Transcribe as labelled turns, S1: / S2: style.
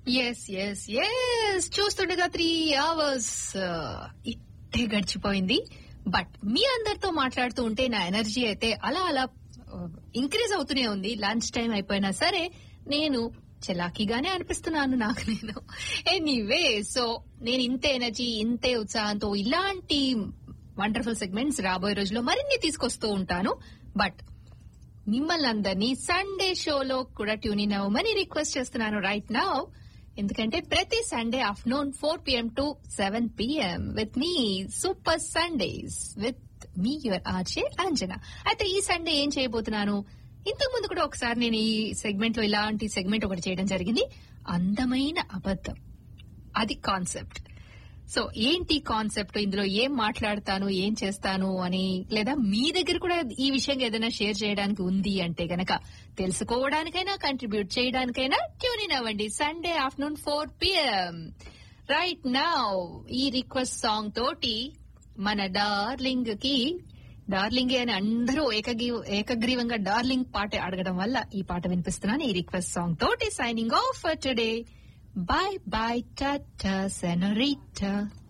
S1: Yes yes yes చూస్తుండగా three hours ఇట్టే గడిచిపోయింది బట్ మీ అందరితో మాట్లాడుతూ ఉంటే నా ఎనర్జీ అయితే అలా అలా ఇంక్రీజ్ అవుతూనే ఉంది లంచ్ టైం అయిపోయినా సరే నేను చలాకీగానే అనిపిస్తున్నాను నాకు నేను ఎనీవే సో నేను ఇంతే ఎనర్జీ ఇంతే ఉత్సాహంతో ఇలాంటి వండర్ఫుల్ సెగ్మెంట్స్ రాబోయే రోజుల్లో మరిన్ని తీసుకొస్తూ ఉంటాను బట్ మిమ్మల్ని అందరినీ సండే షోలో కూడా ట్యూన్ ఇన్ అవ్వమని రిక్వెస్ట్ చేస్తున్నాను రైట్ నౌ ఎందుకంటే ప్రతి Sunday afternoon four PM to seven PM with me super Sundays with me your RJ Anjana అయితే ఈ సండే ఏం చేయబోతున్నాను ఇంతకు ముందు కూడా ఒకసారి నేను ఈ సెగ్మెంట్ లో ఇలాంటి సెగ్మెంట్ ఒకటి చేయడం జరిగింది అందమైన అబద్ధం అది కాన్సెప్ట్ సో ఏంటి కాన్సెప్ట్ ఇందులో ఏం మాట్లాడతాను ఏం చేస్తాను అని లేదా మీ దగ్గర కూడా ఈ విషయంగా ఏదైనా షేర్ చేయడానికి ఉంది అంటే గనక తెలుసుకోవడానికైనా కంట్రిబ్యూట్ చేయడానికైనా ట్యూన్ ఇన్ అవ్వండి Sunday afternoon four PM right now ఈ రిక్వెస్ట్ సాంగ్ తోటి మన డార్లింగ్ కి డార్లింగ్ అని అందరూ ఏకగ్రీ- ఏకగ్రీవంగా డార్లింగ్ పాట అడగడం వల్ల ఈ పాట వినిపిస్తున్నాను ఈ రిక్వెస్ట్ సాంగ్ తోటి signing off for today Bye bye, Tata Senorita.